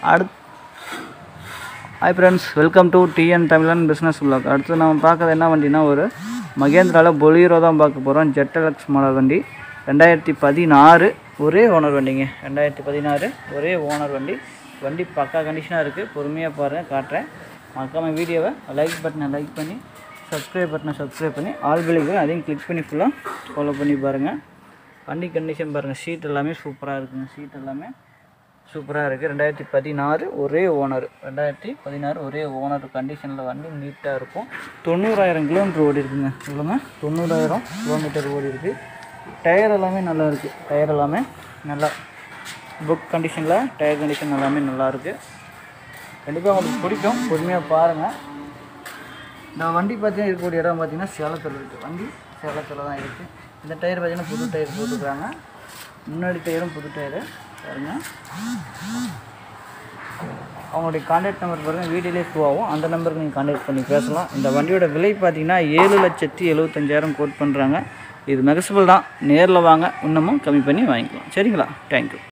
அடுத் hi friends welcome to TN Tamilan business vlog அடுத்து நம்ம பார்க்கறது என்ன வண்டினா ஒரு மகேந்திராவில் பொலீரோ தான் பார்க்க போகிறோம் ஜெட்டலக்ஸ் மாடல் வண்டி ரெண்டாயிரத்தி பதினாறு ஒரே ஓனர் வண்டிங்க ரெண்டாயிரத்தி பதினாறு ஒரே ஓனர் வண்டி வண்டி பக்கா கண்டிஷனாக இருக்குது பொறுமையாக பாருங்கள் காட்டுறேன் மறக்காமல் வீடியோவை லைக் பட்டனை லைக் பண்ணி சப்ஸ்கிரைப் பட்டனை சப்ஸ்கிரைப் பண்ணி ஆல் பிள்ளைக்கு அதையும் கிளிக் பண்ணி ஃபுல்லாக ஃபாலோ பண்ணி பாருங்கள் வண்டி கண்டிஷன் பாருங்கள் சீட் எல்லாமே சூப்பராக இருக்குங்க சீட் எல்லாமே சூப்பராக இருக்குது ரெண்டாயிரத்தி பதினாறு ஒரே ஓனர் ரெண்டாயிரத்தி பதினாறு ஒரே ஓனர் கண்டிஷனில் வண்டி நீட்டாக இருக்கும் தொண்ணூறாயிரம் கிலோமீட்டர் ஓடி இருக்குங்க சொல்லுங்க தொண்ணூறாயிரம் கிலோமீட்டர் ஓடி இருக்கு டயர் எல்லாமே நல்லா இருக்குது டயர் எல்லாமே நல்லா புக் கண்டிஷனில் டயர் கண்டிஷன் எல்லாமே நல்லா இருக்குது கண்டிப்பாக உங்களுக்கு பிடிக்கும் பொறுமையாக பாருங்கள் இந்த வண்டி பார்த்தீங்கன்னா இருக்கக்கூடிய இடம் பார்த்தீங்கன்னா சேலத்தில் இருக்குது வண்டி சேலத்தில் தான் இருக்குது இந்த டயர் பார்த்தீங்கன்னா புது டயர் போட்டுருக்காங்க முன்னாடி டயரும் புது டயரு பாருங்க அவங்களுடைய கான்டாக்ட் நம்பர் பாருங்கள் வீடியோலேயே ஷூ ஆகும் அந்த நம்பருக்கு நீங்கள் கான்டாக்ட் பண்ணி பேசலாம் இந்த வண்டியோட விலை பார்த்தீங்கன்னா ஏழு லட்சத்தி எழுபத்தஞ்சாயிரம் கோட் பண்ணுறாங்க இது மெகசிபிள் தான் நேரில் வாங்க இன்னமும் கம்மி பண்ணி வாங்கிக்கலாம் சரிங்களா தேங்க்யூ